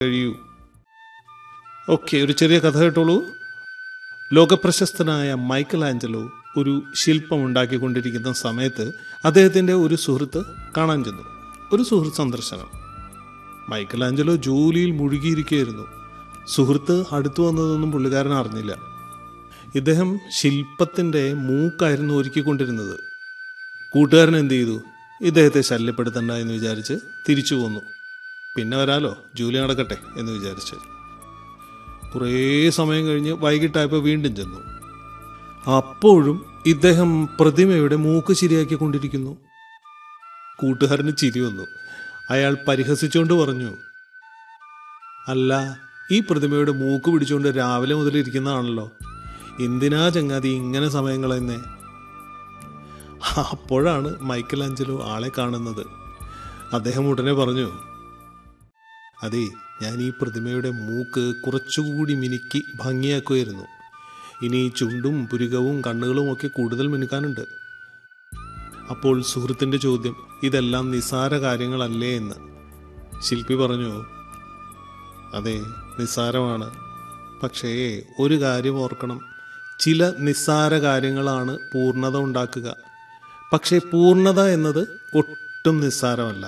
കഴിയൂ ഓക്കെ ഒരു ചെറിയ കഥ കേട്ടോളൂ ലോകപ്രശസ്തനായ മൈക്കൽ ആഞ്ചലോ ഒരു ശില്പം ഉണ്ടാക്കിക്കൊണ്ടിരിക്കുന്ന സമയത്ത് അദ്ദേഹത്തിൻ്റെ ഒരു സുഹൃത്ത് കാണാൻ ചെന്നു ഒരു സുഹൃത്ത് സന്ദർശനം മൈക്കൽ ആഞ്ചലോ ജോലിയിൽ മുഴുകിയിരിക്കുകയായിരുന്നു സുഹൃത്ത് അടുത്തു വന്നതൊന്നും പുള്ളിക്കാരൻ അറിഞ്ഞില്ല ഇദ്ദേഹം ശില്പത്തിൻ്റെ മൂക്കായിരുന്നു ഒരുക്കിക്കൊണ്ടിരുന്നത് കൂട്ടുകാരൻ എന്ത് ചെയ്തു ഇദ്ദേഹത്തെ ശല്യപ്പെടുത്തണ്ട എന്ന് വിചാരിച്ച് തിരിച്ചു പോന്നു പിന്നെ വരാലോ ജോലി നടക്കട്ടെ എന്ന് വിചാരിച്ച് കുറേ സമയം കഴിഞ്ഞ് വൈകിട്ടായപ്പോൾ വീണ്ടും ചെന്നു അപ്പോഴും ഇദ്ദേഹം പ്രതിമയുടെ മൂക്ക് ശരിയാക്കിക്കൊണ്ടിരിക്കുന്നു കൂട്ടുകാരന് ചിരി വന്നു അയാൾ പരിഹസിച്ചുകൊണ്ട് പറഞ്ഞു അല്ല ഈ പ്രതിമയുടെ മൂക്ക് പിടിച്ചുകൊണ്ട് രാവിലെ മുതൽ ഇരിക്കുന്നതാണല്ലോ എന്തിനാ ചങ്ങാതി ഇങ്ങനെ സമയം കളയുന്നേ അപ്പോഴാണ് മൈക്കൽ ആഞ്ചലോ ആളെ കാണുന്നത് അദ്ദേഹം ഉടനെ പറഞ്ഞു അതെ ഞാൻ ഈ പ്രതിമയുടെ മൂക്ക് കുറച്ചുകൂടി മിനുക്കി ഭംഗിയാക്കുമായിരുന്നു ഇനി ചുണ്ടും പുരുകവും കണ്ണുകളും ഒക്കെ കൂടുതൽ മിനുക്കാനുണ്ട് അപ്പോൾ സുഹൃത്തിന്റെ ചോദ്യം ഇതെല്ലാം നിസ്സാര കാര്യങ്ങളല്ലേ എന്ന് ശില്പി പറഞ്ഞു അതെ നിസ്സാരമാണ് പക്ഷേ ഒരു കാര്യം ഓർക്കണം ചില നിസ്സാര കാര്യങ്ങളാണ് പൂർണ്ണത ഉണ്ടാക്കുക പക്ഷേ പൂർണ്ണത എന്നത് ഒട്ടും നിസ്സാരമല്ല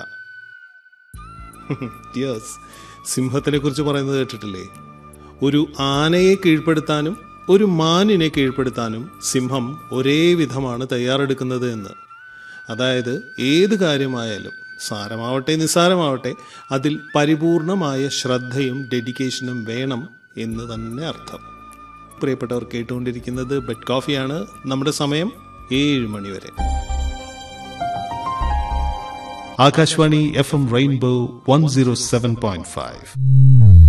യെസ് സിംഹത്തിനെ കുറിച്ച് പറയുന്നത് കേട്ടിട്ടില്ലേ ഒരു ആനയെ കീഴ്പ്പെടുത്താനും ഒരു മാനിനെ കീഴ്പ്പെടുത്താനും സിംഹം ഒരേ വിധമാണ് തയ്യാറെടുക്കുന്നത് എന്ന് അതായത് ഏത് കാര്യമായാലും സാരമാവട്ടെ നിസ്സാരമാവട്ടെ അതിൽ പരിപൂർണമായ ശ്രദ്ധയും ഡെഡിക്കേഷനും വേണം എന്ന് തന്നെ അർത്ഥം പ്രിയപ്പെട്ടവർ കേട്ടുകൊണ്ടിരിക്കുന്നത് ബെഡ് കോഫിയാണ് നമ്മുടെ സമയം ഏഴ് മണിവരെ Akashvani F M rainbow one zero seven point five